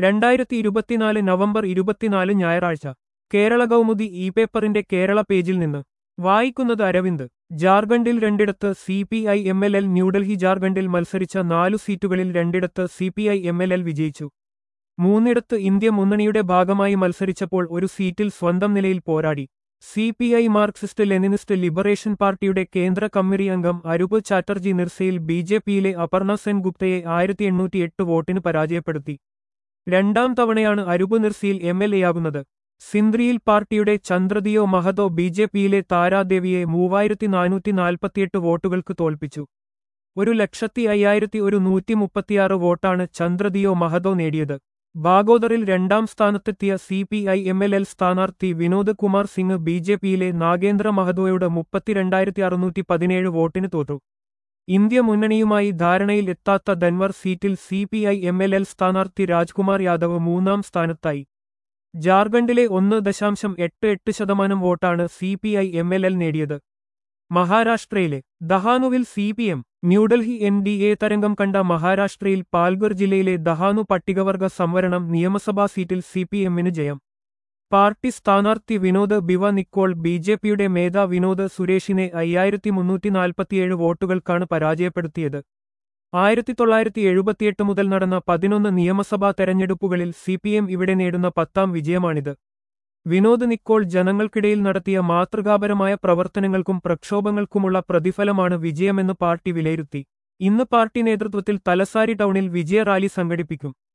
രണ്ടായിരത്തി ഇരുപത്തിനാല് നവംബർ ഇരുപത്തിനാല് ഞായറാഴ്ച കേരള കൗമുദി ഇ പേപ്പറിന്റെ കേരള പേജിൽ നിന്ന് വായിക്കുന്നത് അരവിന്ദ് ജാർഖണ്ഡിൽ രണ്ടിടത്ത് C P I M L L New Delhi ജാർഖണ്ഡിൽ മത്സരിച്ച നാലു സീറ്റുകളിൽ രണ്ടിടത്ത് C P I M L L വിജയിച്ചു മൂന്നിടത്ത് ഇന്ത്യ മുന്നണിയുടെ ഭാഗമായി മത്സരിച്ചപ്പോൾ ഒരു സീറ്റിൽ സ്വന്തം നിലയിൽ പോരാടി C P I Marxist Leninist liberation പാർട്ടിയുടെ കേന്ദ്ര കമ്മിറ്റി അംഗം അരൂപ് ചാറ്റർജി നിർസയിൽ ബി ജെ പിയിലെ അപർണ സെൻ ഗുപ്തയെ ആയിരത്തി എണ്ണൂറ്റി എട്ട് വോട്ടിന് പരാജയപ്പെടുത്തി രണ്ടാം തവണയാണ് അരൂപ് നിർസിയിൽ എം എൽ എയാകുന്നത് സിന്ദ്രിയിൽ പാർട്ടിയുടെ ചന്ദ്രദിയോ മഹതോ ബി ജെ പിയിലെ താരാദേവിയെ മൂവായിരത്തി നാനൂറ്റി നാൽപ്പത്തിയെട്ട് വോട്ടുകൾക്ക് തോൽപ്പിച്ചു ഒരു ലക്ഷത്തി അയ്യായിരത്തി ഒരു നൂറ്റി മുപ്പത്തിയാറ് വോട്ടാണ് ചന്ദ്രദിയോ മഹതോ നേടിയത് ബാഗോദറിൽ രണ്ടാം സ്ഥാനത്തെത്തിയ C P I M L L സ്ഥാനാർത്ഥി വിനോദ് കുമാർ സിംഗ് ബി ജെ പിയിലെ നാഗേന്ദ്ര മഹതോയുടെ മുപ്പത്തിരണ്ടായിരത്തി അറുന്നൂറ്റി പതിനേഴ് വോട്ടിന് തോറ്റു ഇന്ത്യ മുന്നണിയുമായി ധാരണയിൽ എത്താത്ത Dhanwar seat C P I M L L സ്ഥാനാർത്ഥി രാജ്കുമാർ യാദവ് മൂന്നാം സ്ഥാനത്തായി ജാർഖണ്ഡിലെ ഒന്ന് ദശാംശം എട്ട് എട്ട് ശതമാനം വോട്ടാണ് C P I M L L നേടിയത് മഹാരാഷ്ട്രയിലെ ദഹാനുവിൽ C P M New Delhi N D A തരംഗം കണ്ട മഹാരാഷ്ട്രയിൽ പാൽഗർ ജില്ലയിലെ ദഹാനു പട്ടികവർഗ സംവരണം നിയമസഭാ സീറ്റിൽ സി പി എമ്മിന് ജയം പാർട്ടി സ്ഥാനാർത്ഥി വിനോദ് ബിവ നിക്കോൾ ബി ജെ പിയുടെ മേധ വിനോദ് സുരേഷിനെ അയ്യായിരത്തി മുന്നൂറ്റി നാൽപ്പത്തിയേഴ് വോട്ടുകൾക്കാണ് പരാജയപ്പെടുത്തിയത് ആയിരത്തി തൊള്ളായിരത്തി എഴുപത്തിയെട്ട് മുതൽ നടന്ന പതിനൊന്ന് നിയമസഭാ തെരഞ്ഞെടുപ്പുകളിൽ സി പി എം ഇവിടെ നേടുന്ന പത്താം വിജയമാണിത് വിനോദ് നിക്കോൾ ജനങ്ങൾക്കിടയിൽ നടത്തിയ മാതൃകാപരമായ പ്രവർത്തനങ്ങൾക്കും പ്രക്ഷോഭങ്ങൾക്കുമുള്ള പ്രതിഫലമാണ് വിജയമെന്ന് പാർട്ടി വിലയിരുത്തി ഇന്ന് പാർട്ടി നേതൃത്വത്തിൽ തലസാരി ടൗണിൽ വിജയ റാലി സംഘടിപ്പിക്കും